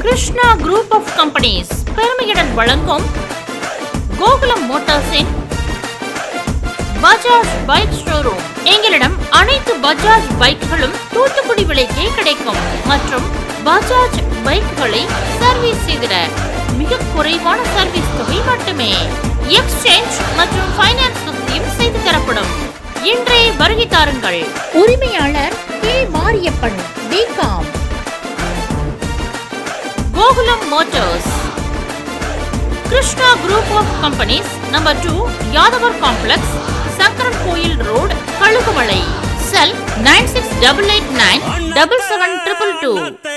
Krishna Group of Companies பெருமையுடன் வழங்கும் கோகுலம் மோட்டார்ஸின் பஜாஜ் பைக் ஷோரூம் எங்களிடம் அனைத்து பஜாஜ் பைக்குகளும் தூத்துக்குடி விலைக்கே கிடைக்கும் மற்றும் பஜாஜ் பைக்குகளை சர்வீஸ் செய்திட மிக குறைவான சர்வீஸ் தொகை மட்டுமே எக்ஸ்சேஞ்ச் மற்றும் ஃபைனான்ஸ் வசதியும் செய்து தரப்படும் இன்றைய வருகை தாருங்கள் உரிமையாளர் K Mariappan BCom Gokulam Motors Krishna Group of Companies number two Yadavar Complex Sankaran Kovil Road Kazhugumalai cell nine six double eight nine double seven triple two